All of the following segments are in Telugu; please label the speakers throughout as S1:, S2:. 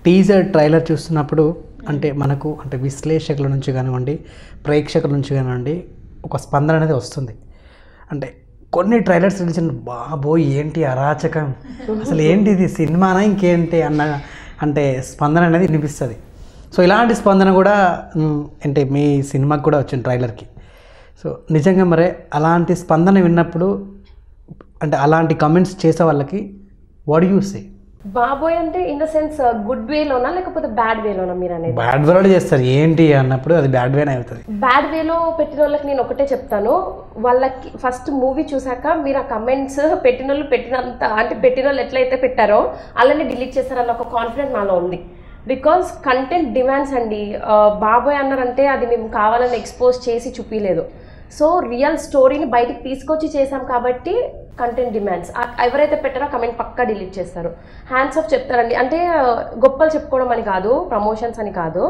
S1: టీజర్ ట్రైలర్ చూస్తున్నప్పుడు అంటే మనకు అంటే విశ్లేషకుల నుంచి కానివ్వండి ప్రేక్షకుల నుంచి కానివ్వండి ఒక స్పందన అనేది వస్తుంది అంటే కొన్ని ట్రైలర్స్ తెలిసిన బాబోయ్ ఏంటి అరాచకం అసలు ఏంటి ఇది సినిమానా ఇంకేంటి అన్న అంటే స్పందన అనేది వినిపిస్తుంది సో ఇలాంటి స్పందన కూడా మ్, అంటే మీ సినిమాకి కూడా వచ్చింది ట్రైలర్కి సో నిజంగా మరి అలాంటి స్పందన విన్నప్పుడు అంటే అలాంటి కమెంట్స్ చేసే వాళ్ళకి వాట్ యూ సే
S2: బాబోయ్ అంటే ఇన్ ద సెన్స్ గుడ్ వేలోనా లేకపోతే బ్యాడ్ వేలోనా మీరు అనేది
S1: బ్యాడ్ వర్డ్ చేస్తారు ఏంటి అన్నప్పుడు అది బ్యాడ్ వేనే అవుతుంది
S2: బ్యాడ్ వేలో పెట్టిన వాళ్ళకి నేను ఒకటే చెప్తాను వాళ్ళకి ఫస్ట్ మూవీ చూసాక మీరు ఆ కమెంట్స్ పెట్టిన వాళ్ళు పెట్టినంత అంటే పెట్టిన వాళ్ళు ఎట్లయితే పెట్టారో అలానే డిలీట్ చేస్తారన్న ఒక కాన్ఫిడెంట్ నాలో ఉంది బికాస్ కంటెంట్ డిమాండ్స్ అండి ఆ, బాబోయ్ అన్నారంటే అది మేము కావాలని ఎక్స్పోజ్ చేసి చూపించలేదు సో రియల్ స్టోరీని బయటికి తీసుకొచ్చి చేసాం కాబట్టి కంటెంట్ డిమాండ్స్ ఎవరైతే పెట్టారో కమెంట్ పక్కా డిలీట్ చేస్తారు హ్యాండ్స్ ఆఫ్ చెప్తారండి అంటే ఆ, గొప్పలు చెప్పుకోవడం అని కాదు ప్రమోషన్స్ అని కాదు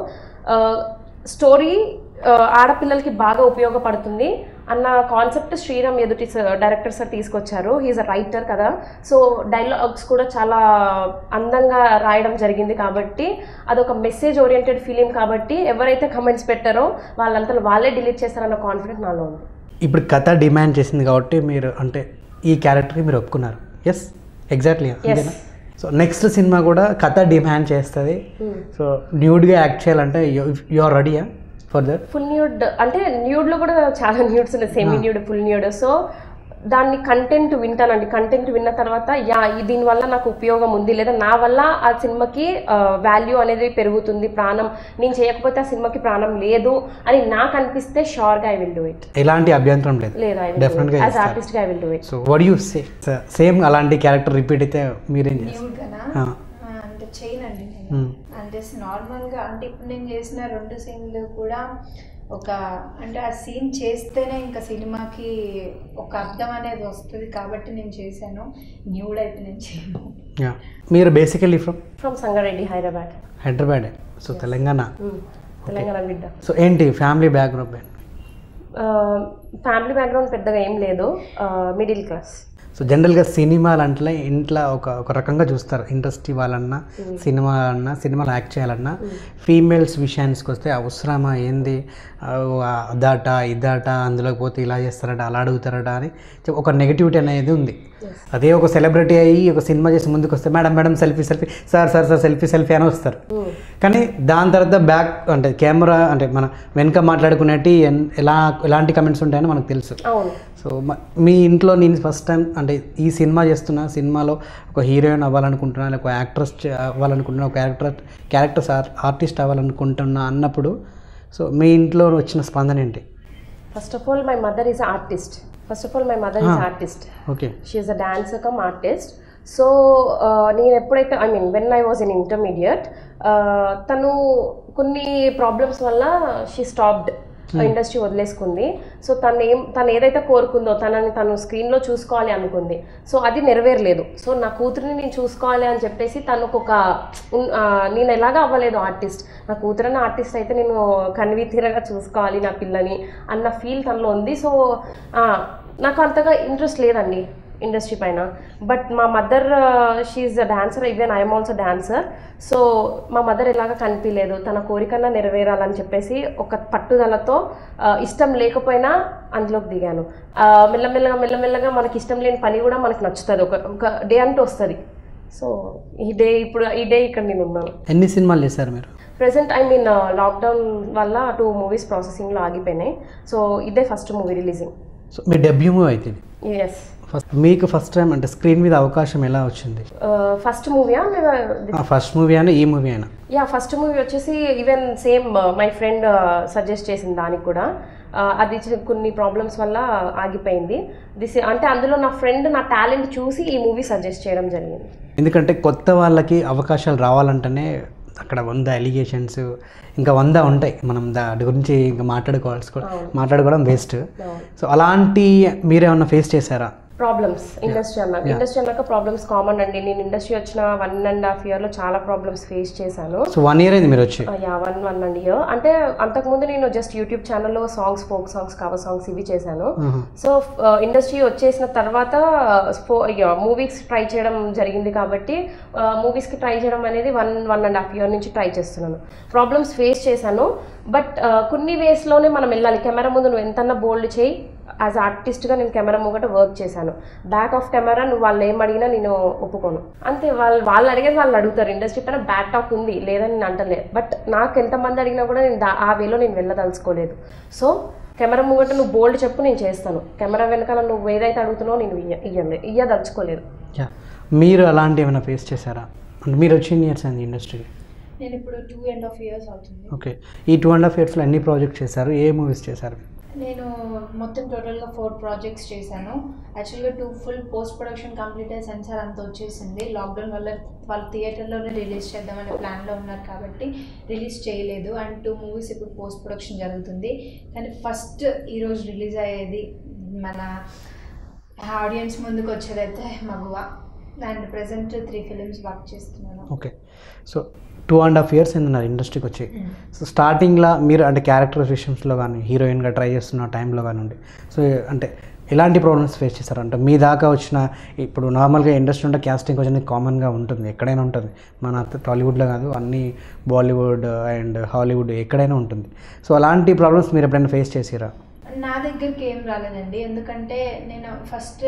S2: స్టోరీ ఆడపిల్లలకి బాగా ఉపయోగపడుతుంది అన్న కాన్సెప్ట్ శ్రీరామ్ ఎదుటి డైరెక్టర్ సార్ తీసుకొచ్చారు హీఈస్ అ రైటర్ కదా సో డైలాగ్స్ కూడా చాలా అందంగా రాయడం జరిగింది కాబట్టి అదొక మెసేజ్ ఓరియంటెడ్ ఫిలిం కాబట్టి ఎవరైతే కమెంట్స్ పెట్టారో వాళ్ళంతా వాళ్ళే డిలీట్ చేస్తారన్న కాన్ఫిడెంట్ నాలో ఉంది
S1: ఇప్పుడు కథ డిమాండ్ చేసింది కాబట్టి మీరు అంటే ఈ క్యారెక్టర్కి మీరు ఒప్పుకున్నారు ఎస్ ఎగ్జాక్ట్లీ అంతేనా సో నెక్స్ట్ సినిమా కూడా కథ డిమాండ్ చేస్తుంది సో న్యూడ్గా యాక్ట్ చేయాలంటే యు ఆర్ రెడీయా ఫర్ దట్
S2: ఫుల్ న్యూడ్ అంటే న్యూడ్లో కూడా చాలా న్యూడ్స్ ఉన్నాయి semi nude full nude so దాన్ని కంటెంట్ వింటానండి కంటెంట్ విన్న తర్వాత యా ఈ- దీనివల్ల నాకు ఉపయోగం ఉంది లేదా నా వల్ల ఆ సినిమాకి వాల్యూ అనేది పెరుగుతుంది ప్రాణం నేను చేయకపోతే ఆ సినిమాకి ప్రాణం లేదు అని నాకు అనిపిస్తే షూర్గా ఐ విల్ డూ ఇట్
S1: ఎలాంటి అభ్యంతరం లేదు
S2: లేదు ఐ విల్
S1: Definitely గా
S2: యాజ్ ఆర్టిస్ట్గా I will do it
S1: so what you say same అలాంటి క్యారెక్టర్ రిపీట్ అయితే మీరేం చేస్తారు
S3: న్యూడ్గానా
S1: ఆ.
S3: ఆ, అంటే చేయనండి నేను
S1: మ్మ్.
S3: అంటే నార్మల్గా అంటే ఇప్పుడు నేను చేసిన రెండు సీన్లు కూడా ఒక అంటే ఆ సీన్ చేస్తేనే ఇంకా సినిమాకి ఒక అర్థం అనేది వస్తుంది కాబట్టి నేను చేశాను న్యూడ్ అయితే నేను చేయను
S1: యా మీరు basically from
S2: from Sangareddy Hyderabad
S1: Hyderabad so Telangana
S2: Mm. Telangana బిడ్డ
S1: సో ఏంటి ఫ్యామిలీ బ్యాక్గ్రౌండ్
S2: ఫ్యామిలీ బ్యాక్గ్రౌండ్ పెద్దగా ఏం లేదు మిడిల్ క్లాస్
S1: సో జనరల్గా సినిమాలు అంటే ఇంట్లో ఒక ఒక రకంగా చూస్తారు ఇండస్ట్రీ వాళ్ళన్నా సినిమా అన్నా సినిమాలు యాక్ట్ చేయాలన్నా ఫీమేల్స్ విషయానికి వస్తే అవసరమా ఏంది ఆ, అదాట ఇదాట అందులోకి పోతే ఇలా చేస్తారట అలా అడుగుతారట అని చె- ఒక నెగిటివిటీ అనేది ఉంది అదే ఒక సెలబ్రిటీ అయ్యి ఒక సినిమా చేసి ముందుకు వస్తే madam madam selfie selfie sir sir sir selfie selfie అని వస్తారు కానీ దాని తర్వాత బ్యాక్ అంటే కెమెరా అంటే మన వెనుక మాట్లాడుకునేటి ఎన్- ఎలా ఎలాంటి కమెంట్స్ ఉంటాయని మనకు తెలుసు
S2: అవును
S1: సో మ- మీ ఇంట్లో నేను ఫస్ట్ టైం అంటే ఈ సినిమా చేస్తున్నా సినిమాలో ఒక హీరోయిన్ అవ్వాలనుకుంటున్నా లేక ఒక యాక్ట్రెస్ అవ్వాలనుకుంటున్నా ఒక క్యారెక్టర్ క్యారెక్టర్స్ ఆర్టిస్ట్ అవ్వాలనుకుంటున్నా అన్నప్పుడు సో మీ ఇంట్లో వచ్చిన స్పందన ఏంటి
S2: first of all my mother is artist first of all my mother is artist
S1: okay
S2: she is a dancer cum artist so నేను ఎప్పుడైతే I mean when I was in intermediate తను కొన్ని ప్రాబ్లమ్స్ వల్ల షీ స్టాప్డ్ ఇండస్ట్రీ వదిలేసుకుంది సో తను ఏం తను ఏదైతే కోరుకుందో తనని తను స్క్రీన్లో చూసుకోవాలి అనుకుంది సో అది నెరవేరలేదు సో నా కూతురిని నేను చూసుకోవాలి అని చెప్పేసి తనకు ఒక ఉన్- ఆ, నేను ఎలాగా అవ్వలేదు ఆర్టిస్ట్ నా కూతురని ఆర్టిస్ట్ అయితే నేను కన్వి తీరగా చూసుకోవాలి నా పిల్లని అన్న ఫీల్ తనలో ఉంది సో ఆ, నాకు అంతగా ఇంట్రెస్ట్ లేదండి ఇండస్ట్రీ పైన బట్ మా mother she is a dancer even I'm also dancer so మా మదర్ ఎలాగా కనిపించలేదు తన కోరికన్నా నెరవేరాలని చెప్పేసి ఒక పట్టుదలతో ఆ, ఇష్టం లేకపోయినా అందులోకి దిగాను ఆ, మెల్లమెల్లగా మెల్లమెల్లగా మనకి ఇష్టం లేని పని కూడా మనకు నచ్చుతుంది ఒక ఒక డే అంటూ వస్తుంది సో ఈ డే ఇప్పుడు ఈ డే ఇక్కడ నేను ఉన్నాను
S1: ఎన్ని సినిమాలు చేశారు మీరు
S2: ప్రెసెంట్ ఐ మీన్ లాక్డౌన్ వల్ల టూ మూవీస్ ప్రాసెసింగ్లో ఆగిపోయినాయి సో ఇదే ఫస్ట్ మూవీ రిలీజింగ్
S1: సో మీ డెబ్యూ మూవీ అయితే ఇది
S2: ఎస్
S1: ఫస్ట్ మీకు ఫస్ట్ టైం అంటే స్క్రీన్ మీద అవకాశం ఎలా వచ్చింది
S2: ఫస్ట్ మూవీయా లేదా
S1: ఫస్ట్ మూవీ అయినా ఈ మూవీ అయినా
S2: యా ఫస్ట్ మూవీ వచ్చేసి even same my friend suggest చేసింది దానికి కూడా Uh, అది చి- కొన్ని ప్రాబ్లమ్స్ వల్ల ఆగిపోయింది దిస్ అంటే అందులో నా ఫ్రెండ్ నా టాలెంట్ చూసి ఈ మూవీ సజెస్ట్ చేయడం జరిగింది
S1: ఎందుకంటే కొత్త వాళ్ళకి అవకాశాలు రావాలంటేనే అక్కడ వంద ఎలిగేషన్స్ ఇంకా వంద ఉంటాయి మనం దాని గురించి ఇంకా మాట్లాడుకోవాల్సి కూడా- మాట్లాడుకోవడం వేస్ట్ సో అలాంటి మీరేమన్నా ఫేస్ చేశారా
S2: ప్రాబ్లమ్స్ ఇండస్ట్రీ అన్నాక
S1: Yeah.
S2: ఇండస్ట్రీ అన్నాక ప్రాబ్లమ్స్ కామన్ అండి నేను ఇండస్ట్రీ వచ్చిన వన్ అండ్ హాఫ్ ఇయర్లో చాలా ప్రాబ్లమ్స్ ఫేస్ చేశాను
S1: సో వన్ ఇయర్ అయింది మీరు వచ్చి
S2: yeah one one and year అంటే అంతకుముందు నేను జస్ట్ యూట్యూబ్ ఛానల్లో songs folk songs cover songs ఇవి చేశాను సో ఇండస్ట్రీ వచ్చేసిన తర్వాత మూవీస్ ట్రై చేయడం జరిగింది కాబట్టి మూవీస్కి ట్రై చేయడం అనేది one one and half year నుంచి ట్రై చేస్తున్నాను ప్రాబ్లమ్స్ ఫేస్ చేశాను బట్ కొన్ని వేస్లోనే మనం వెళ్ళాలి కెమెరా ముందు నువ్వు ఎంతన్నా బోల్డ్ చేయి యాజ్ ఆర్టిస్ట్గా నేను కెమెరా ముంగట వర్క్ చేశాను బ్యాక్ ఆఫ్ కెమెరా నువ్వు వాళ్ళు ఏం అడిగినా నేను ఒప్పుకోను అంతే వాళ్ళు వాళ్ళు అడిగేది వాళ్ళు అడుగుతారు ఇండస్ట్రీ పైన బ్యాక్ టాక్ ఉంది లేదని నేను అంటలే బట్ నాకు ఎంతమంది అడిగినా కూడా నేను దా- ఆ వేలో నేను వెళ్ళదలుచుకోలేదు సో కెమెరా ముంగట నువ్వు బోల్డ్ చెప్పు నేను చేస్తాను కెమెరా వెనకాల నువ్వు ఏదైతే అడుగుతున్నావో నేను ఇయ్య ఇయ్యలే ఇయ్యదలుచుకోలేదు
S1: యా మీరు అలాంటి ఏమైనా ఫేస్ చేశారా అంటే మీరు వచ్చి ఎన్ని ఇయర్స్ అయింది ఇండస్ట్రీకి
S3: నేను ఇప్పుడు టూ అండ్ హాఫ్ ఇయర్స్ అవుతుంది
S1: ఓకే ఈ టూ అండ్ హాఫ్ ఇయర్స్లో ఎన్ని ప్రాజెక్ట్స్ చేశారు ఏ మూవీస్ చేశారు
S3: నేను మొత్తం టోటల్గా ఫోర్ ప్రాజెక్ట్స్ చేశాను యాక్చువల్గా two full post production complete అయ్యి సెన్సార్ అంతా వచ్చేసింది లాక్డౌన్ వల్ల వాళ్ళు థియేటర్లోనే రిలీజ్ చేద్దామనే ప్లాన్లో ఉన్నారు కాబట్టి రిలీజ్ చేయలేదు అండ్ టూ మూవీస్ ఇప్పుడు పోస్ట్ ప్రొడక్షన్ జరుగుతుంది కానీ ఫస్ట్ ఈరోజు రిలీజ్ అయ్యేది మన ఆడియన్స్ ముందుకు వచ్చేదైతే Maguva and present three films work చేస్తున్నాను
S1: okay so two and half years అయిందన్నారు ఇండస్ట్రీకి వచ్చి సో స్టార్టింగ్లో మీరు అంటే క్యారెక్టర్ విషయంలో కానీ హీరోయిన్గా ట్రై చేస్తున్న టైంలో కానివ్వండి సో అంటే ఎలాంటి ప్రాబ్లమ్స్ ఫేస్ చేశారు అంటే మీ దాకా వచ్చిన ఇప్పుడు నార్మల్గా ఇండస్ట్రీ ఉంటే క్యాస్టింగ్ వచ్చింది కామన్గా ఉంటుంది ఎక్కడైనా ఉంటుంది మన టాలీవుడ్లో కాదు అన్ని బాలీవుడ్ అండ్ హాలీవుడ్ ఎక్కడైనా ఉంటుంది సో అలాంటి ప్రాబ్లమ్స్ మీరు ఎప్పుడైనా ఫేస్ చేసిరా
S3: నా దగ్గరికి ఏం రాలేదండి ఎందుకంటే నేను ఫస్ట్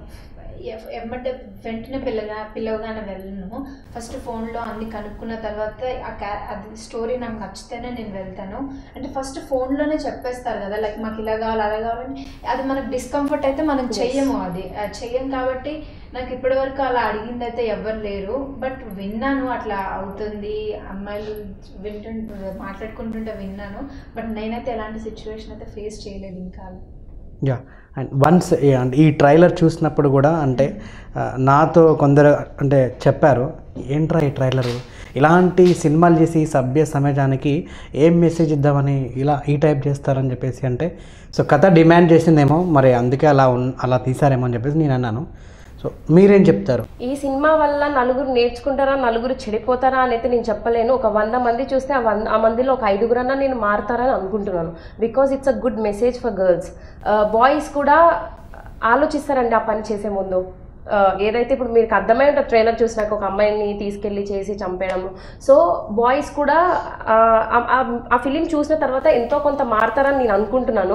S3: ఎమ్మటే వెంటనే పిల్లగా పిలవగానే వెళ్ళను ఫస్ట్ ఫోన్లో అన్ని కనుక్కున్న తర్వాత ఆ క్యా అది స్టోరీ నాకు నచ్చితేనే నేను వెళ్తాను అంటే ఫస్ట్ ఫోన్లోనే చెప్పేస్తారు కదా లైక్ మాకు ఇలా కావాలి అలా కావాలని అది మనకు డిస్కంఫర్ట్ అయితే మనం చెయ్యము అది అది చెయ్యం కాబట్టి నాకు ఇప్పటివరకు అలా అడిగింది అయితే ఎవ్వరు లేరు బట్ విన్నాను అట్లా అవుతుంది అమ్మాయిలు వింటు మాట్లాడుకుంటుంటే విన్నాను బట్ నేనైతే ఎలాంటి సిచ్యువేషన్ అయితే ఫేస్ చేయలేదు ఇంకా
S1: యా అండ్ వన్స్ అంటే ఈ ట్రైలర్ చూసినప్పుడు కూడా అంటే ఆ, నాతో కొందరు అంటే చెప్పారు ఏంట్రా ఈ ట్రైలరు ఇలాంటి సినిమాలు చేసి సభ్య సమాజానికి ఏం మెసేజ్ ఇద్దామని ఇలా ఈ టైప్ చేస్తారని చెప్పేసి అంటే సో కథ డిమాండ్ చేసిందేమో మరి అందుకే అలా ఉన్ అలా తీసారేమో అని చెప్పేసి నేను అన్నాను సో మీరేం చెప్తారు
S2: ఈ సినిమా వల్ల నలుగురు నేర్చుకుంటారా నలుగురు చెడిపోతారా అని అయితే నేను చెప్పలేను ఒక వంద మంది చూస్తే ఆ వంద ఆ మందిలో ఒక ఐదుగురన్నా నేను మారుతారని అనుకుంటున్నాను because it's a good message for girls boys కూడా ఆలోచిస్తారండి ఆ పని చేసే ముందు ఆ, ఏదైతే ఇప్పుడు మీకు అర్థమై ఉంటుంది ట్రైలర్ చూసినాక ఒక అమ్మాయిని తీసుకెళ్ళి చేసి చంపేయడం సో బాయ్స్ కూడా ఆ, ఆ- ఆ- ఆ ఫిలిం చూసిన తర్వాత ఎంతో కొంత మారుతారని నేను అనుకుంటున్నాను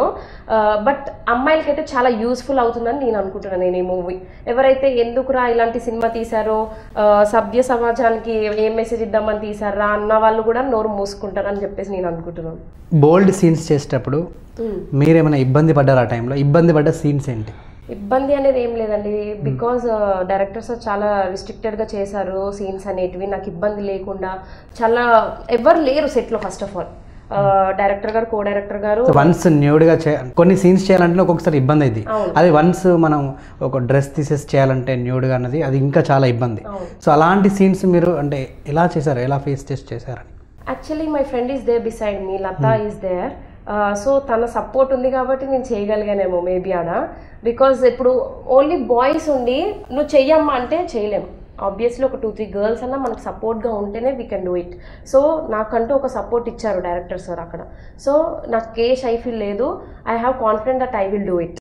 S2: బట్ అమ్మాయిలకైతే చాలా యూస్ఫుల్ అవుతుందని నేను అనుకుంటున్నాను నేను ఈ మూవీ ఎవరైతే ఎందుకురా ఇలాంటి సినిమా తీశారో ఆ, సభ్య సమాజానికి ఏం మెసేజ్ ఇద్దామని తీశారా అన్న వాళ్ళు కూడా నోరు మూసుకుంటారని చెప్పేసి నేను అనుకుంటున్నాను
S1: బోల్డ్ సీన్స్ చేసేటప్పుడు మీరేమైనా ఇబ్బంది పడ్డారు ఆ టైంలో ఇబ్బంది పడ్డ సీన్స్ ఏంటి
S2: ఇబ్బంది అనేది ఏం లేదండి బికాజ్ డైరెక్టర్స్ చాలా రిస్ట్రిక్టెడ్గా చేశారు సీన్స్ అనేటివి నాకు ఇబ్బంది లేకుండా చాలా ఎవరు లేరు సెట్లో ఫస్ట్ ఆఫ్ ఆల్ డైరెక్టర్ గారు కో డైరెక్టర్ గారు
S1: వన్స్ న్యూడ్గా చే కొన్ని సీన్స్ చేయాలంటే ఒక్కొక్కసారి ఇబ్బంది అయింది
S2: అవును.
S1: అది వన్స్ మనం ఒక డ్రెస్ తీసేసి చేయాలంటే న్యూడ్గా అన్నది అది ఇంకా చాలా ఇబ్బంది
S2: అవును.
S1: సో అలాంటి సీన్స్ మీరు అంటే ఎలా చేశారు ఎలా ఫేస్ చేసి చేశారని
S2: actually my friend is there beside me Latha is there so తన సపోర్ట్ ఉంది కాబట్టి నేను చేయగలిగానేమో మేబీ ఆడ బికాజ్ ఇప్పుడు ఓన్లీ బాయ్స్ ఉండి నువ్వు చెయ్యమ్మా అంటే చేయలేము ఆబ్వియస్లీ ఒక టూ త్రీ గర్ల్స్ అన్నా మనకు సపోర్ట్గా ఉంటేనే we can do it so నాకంటూ ఒక సపోర్ట్ ఇచ్చారు డైరెక్టర్ సార్ అక్కడ సో నాకు ఏ షై ఫీల్ లేదు I have confident that I will do it